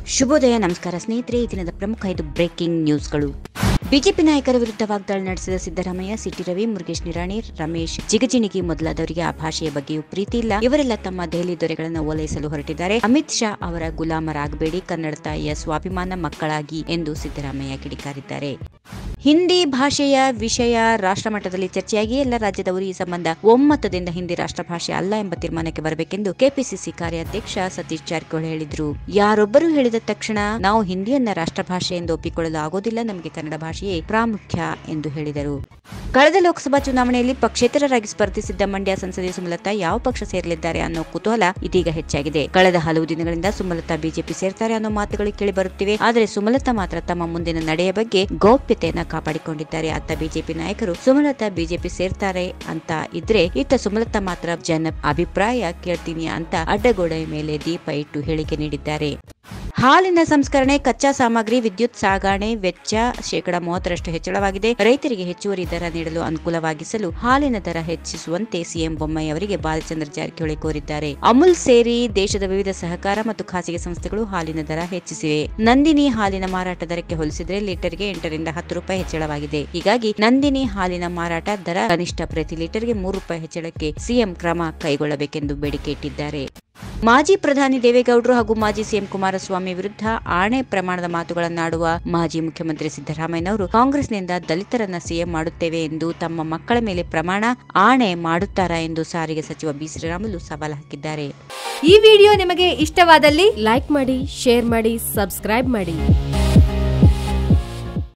ಶುಭೋದಯ ನಮಸ್ಕಾರ ಸ್ನೇಹಿತರೆ ಈ ದಿನದ ಪ್ರಮುಖ ಐದು ಬ್ರೇಕಿಂಗ್ ನ್ಯೂಸ್ಗಳು ಬಿಜೆಪಿ ನಾಯಕರ ವಿರುದ್ಧ ವಾಗ್ದಾಳಿ ನಡೆಸಿದ ಸಿದ್ದರಾಮಯ್ಯ ಸಿಟಿ ರವಿ ಮುರುಗೇಶ್ ನಿರಾಣಿ ರಮೇಶ್ ಜಿಗಜಿಣಗಿ ಮೊದಲಾದವರಿಗೆ ಆ ಭಾಷೆಯ ಬಗ್ಗೆಯೂ ಪ್ರೀತಿ ಇಲ್ಲ ಇವರೆಲ್ಲ ತಮ್ಮ ದೆಹಲಿ ದೊರೆಗಳನ್ನು ಓಲೈಸಲು ಹೊರಟಿದ್ದಾರೆ ಅಮಿತ್ ಶಾ ಅವರ ಗುಲಾಮರಾಗಬೇಡಿ ಕನ್ನಡ ತಾಯಿಯ ಸ್ವಾಭಿಮಾನ ಮಕ್ಕಳಾಗಿ ಎಂದು ಸಿದ್ದರಾಮಯ್ಯ ಕಿಡಿಕಾರಿದ್ದಾರೆ ಹಿಂದಿ ಭಾಷೆಯ ವಿಷಯ ರಾಷ್ಟ್ರಮಟ್ಟದಲ್ಲಿ ಚರ್ಚೆಯಾಗಿ ಎಲ್ಲ ರಾಜ್ಯದವರು ಈ ಸಂಬಂಧ ಒಮ್ಮತದಿಂದ ಹಿಂದಿ ರಾಷ್ಟ್ರಭಾಷೆ ಅಲ್ಲ ಎಂಬ ತೀರ್ಮಾನಕ್ಕೆ ಬರಬೇಕೆಂದು ಕೆಪಿಸಿಸಿ ಕಾರ್ಯಾಧ್ಯಕ್ಷ ಸತೀಶ್ ಜಾರಕಿಹೊಳಿ ಹೇಳಿದರು ಯಾರೊಬ್ಬರು ಹೇಳಿದ ತಕ್ಷಣ ನಾವು ಹಿಂದಿಯನ್ನ ರಾಷ್ಟ್ರಭಾಷೆ ಎಂದು ಒಪ್ಪಿಕೊಳ್ಳಲು ಆಗೋದಿಲ್ಲ ನಮಗೆ ಕನ್ನಡ ಭಾಷೆಯೇ ಪ್ರಾಮುಖ್ಯ ಎಂದು ಹೇಳಿದರು ಕಳೆದ ಲೋಕಸಭಾ ಚುನಾವಣೆಯಲ್ಲಿ ಪಕ್ಷೇತರರಾಗಿ ಸ್ಪರ್ಧಿಸಿದ್ದ ಮಂಡ್ಯ ಸಂಸದೆ ಸುಮಲತಾ ಯಾವ ಪಕ್ಷ ಸೇರಲಿದ್ದಾರೆ ಅನ್ನೋ ಕುತೂಹಲ ಇದೀಗ ಹೆಚ್ಚಾಗಿದೆ ಕಳೆದ ಹಲವು ದಿನಗಳಿಂದ ಸುಮಲತಾ ಬಿಜೆಪಿ ಸೇರ್ತಾರೆ ಅನ್ನೋ ಮಾತುಗಳು ಕೇಳಿಬರುತ್ತಿವೆ ಆದರೆ ಸುಮಲತಾ ಮಾತ್ರ ತಮ್ಮ ಮುಂದಿನ ನಡೆಯ ಬಗ್ಗೆ ಗೌಪ್ಯತೆಯನ್ನ ಕಾಪಾಡಿಕೊಂಡಿದ್ದಾರೆ ಅತ್ತ ಬಿಜೆಪಿ ನಾಯಕರು ಸುಮಲತಾ ಬಿಜೆಪಿ ಸೇರ್ತಾರೆ ಅಂತ ಇದ್ರೆ ಇತ್ತ ಸುಮಲತಾ ಮಾತ್ರ ಜನ ಅಭಿಪ್ರಾಯ ಕೇಳ್ತೀನಿ ಅಂತ ಅಡ್ಡಗೋಡೆಯ ಮೇಲೆ ದೀಪ ಇಟ್ಟು ಹೇಳಿಕೆ ನೀಡಿದ್ದಾರೆ ಹಾಲಿನ ಸಂಸ್ಕರಣೆ ಕಚ್ಚಾ ಸಾಮಗ್ರಿ ವಿದ್ಯುತ್ ಸಾಗಣೆ ವೆಚ್ಚ ಶೇಕಡಾ ಮೂವತ್ತರಷ್ಟು ಹೆಚ್ಚಳವಾಗಿದೆ ರೈತರಿಗೆ ಹೆಚ್ಚುವರಿ ದರ ನೀಡಲು ಅನುಕೂಲವಾಗಿಸಲು ಹಾಲಿನ ದರ ಹೆಚ್ಚಿಸುವಂತೆ ಸಿಎಂ ಬೊಮ್ಮಾಯಿ ಅವರಿಗೆ ಬಾಲಚಂದ್ರ ಜಾರಕಿಹೊಳಿ ಕೋರಿದ್ದಾರೆ ಅಮೂಲ್ ಸೇರಿ ದೇಶದ ವಿವಿಧ ಸಹಕಾರ ಮತ್ತು ಖಾಸಗಿ ಸಂಸ್ಥೆಗಳು ಹಾಲಿನ ದರ ಹೆಚ್ಚಿಸಿವೆ ನಂದಿನಿ ಹಾಲಿನ ಮಾರಾಟ ದರಕ್ಕೆ ಹೋಲಿಸಿದರೆ ಲೀಟರ್ಗೆ ಎಂಟರಿಂದ ಹತ್ತು ರೂಪಾಯಿ ಹೆಚ್ಚಳವಾಗಿದೆ ಹೀಗಾಗಿ ನಂದಿನಿ ಹಾಲಿನ ಮಾರಾಟ ದರ ಕನಿಷ್ಠ ಪ್ರತಿ ಲೀಟರ್ಗೆ ಮೂರು ರೂಪಾಯಿ ಹೆಚ್ಚಳಕ್ಕೆ ಸಿಎಂ ಕ್ರಮ ಕೈಗೊಳ್ಳಬೇಕೆಂದು ಬೇಡಿಕೆ ಇಟ್ಟಿದ್ದಾರೆ ಮಾಜಿ ಪ್ರಧಾನಿ ದೇವೇಗೌಡರು ಹಾಗೂ ಮಾಜಿ ಸಿಎಂ ಕುಮಾರಸ್ವಾಮಿ ವಿರುದ್ಧ ಆಣೆ ಪ್ರಮಾಣದ ಮಾತುಗಳನ್ನಾಡುವ ಮಾಜಿ ಮುಖ್ಯಮಂತ್ರಿ ಸಿದ್ದರಾಮಯ್ಯನವರು ಕಾಂಗ್ರೆಸ್ನಿಂದ ದಲಿತರನ್ನ ಸಿಎಂ ಮಾಡುತ್ತೇವೆ ಎಂದು ತಮ್ಮ ಮಕ್ಕಳ ಮೇಲೆ ಪ್ರಮಾಣ ಆಣೆ ಮಾಡುತ್ತಾರಾ ಎಂದು ಸಾರಿಗೆ ಸಚಿವ ಬಿ ಶ್ರೀರಾಮುಲು ಸವಾಲು ಹಾಕಿದ್ದಾರೆ ಈ ವಿಡಿಯೋ ನಿಮಗೆ ಇಷ್ಟವಾದಲ್ಲಿ ಲೈಕ್ ಮಾಡಿ ಶೇರ್ ಮಾಡಿ ಸಬ್ಸ್ಕ್ರೈಬ್ ಮಾಡಿ